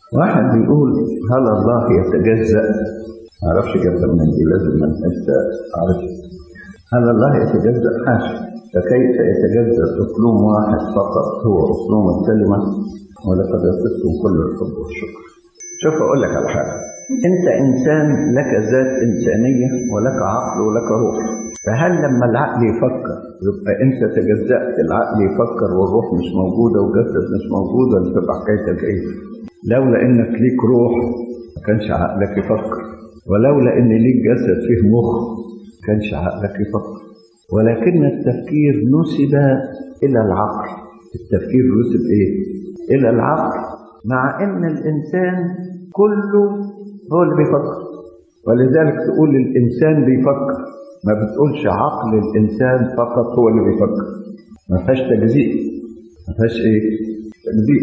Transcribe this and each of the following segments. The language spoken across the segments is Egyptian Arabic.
واحد بيقول هل الله يتجزأ ما اعرفش جابها من دي لازم من انت عارف هل الله يتجزأ حاشا فكيف يتجزأ أسلوب واحد فقط هو أسلوب الكلمة ولقد يصفكم كل الحب والشكر شوف أقول لك على حاجة أنت إنسان لك ذات إنسانية ولك عقل ولك روح فهل لما العقل يفكر يبقى أنت تجزأت العقل يفكر والروح مش موجودة والجسد مش موجودة تبقى حكايتك إيه؟ لولا إنك ليك روح ما كانش عقلك يفكر ولولا إن ليك جسد فيه مخ ما كانش عقلك يفكر ولكن التفكير نسب إلى العقل التفكير نسب إيه؟ إلى العقل مع إن الإنسان كله هو اللي بيفكر ولذلك تقول الإنسان بيفكر ما بتقولش عقل الإنسان فقط هو اللي بيفكر ما فيهاش تجزيء ما فيهاش إيه؟ تجزيء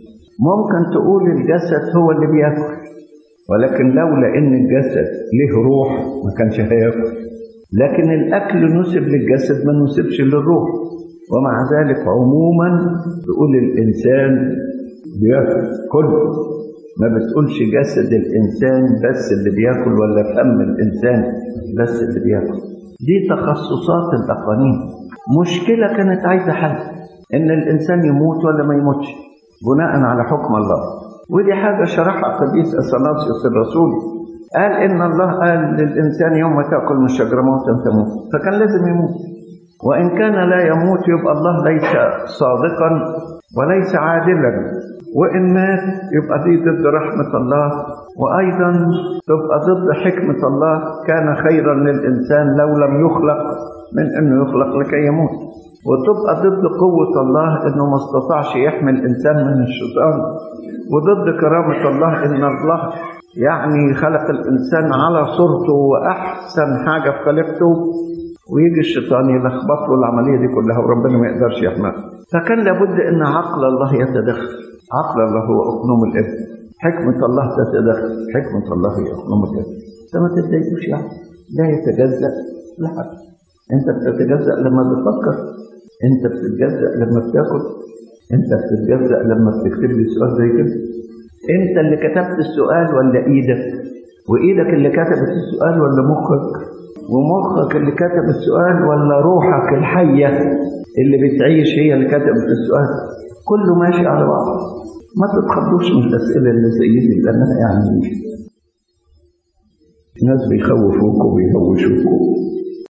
ممكن تقول الجسد هو اللي بياكل ولكن لولا إن الجسد له روح ما كانش هياكل لكن الأكل نسب للجسد ما نسبش للروح ومع ذلك عموما تقول الإنسان بياكل كله ما بتقولش جسد الإنسان بس اللي بياكل ولا فم الإنسان بس اللي بياكل دي تخصصات الأقانيم مشكلة كانت عايزة حل إن الإنسان يموت ولا ما يموتش بناء على حكم الله ودي حاجة شرحها قديس أثناسيوس الرسولي قال إن الله قال للإنسان يوم ما تأكل من الشجرة موتا تموت فكان لازم يموت وإن كان لا يموت يبقى الله ليس صادقا وليس عادلا وإن مات يبقى دي ضد رحمة الله وأيضا تبقى ضد حكمة الله كان خيرا للإنسان لو لم يخلق من أنه يخلق لكي يموت وتبقى ضد قوة الله أنه ما استطاعش يحمي الإنسان من الشيطان وضد كرامة الله أن الله يعني خلق الإنسان على صورته وأحسن حاجة في خلقته ويجي الشيطان يلخبط له العملية دي كلها وربنا ما يقدرش يحميها فكان لابد أن عقل الله يتدخل عقل الله هو أقنوم الابن حكمة الله تتدخل حكمة الله هي أقنوم الابن فما تتضايقوش يعني لا يتجزأ لا حاجة أنت بتتجزأ لما بتفكر أنت بتتجزأ لما بتاكل أنت بتتجزأ لما بتكتب لي سؤال زي كده أنت اللي كتبت السؤال ولا إيدك وإيدك اللي كتبت السؤال ولا مخك ومخك اللي كتب السؤال ولا روحك الحية اللي بتعيش هي اللي كتبت السؤال كله ماشي على بعض ما تتخضوش من الأسئلة اللي زي دي لأن يعني ناس بيخوفوك وبيهوشوك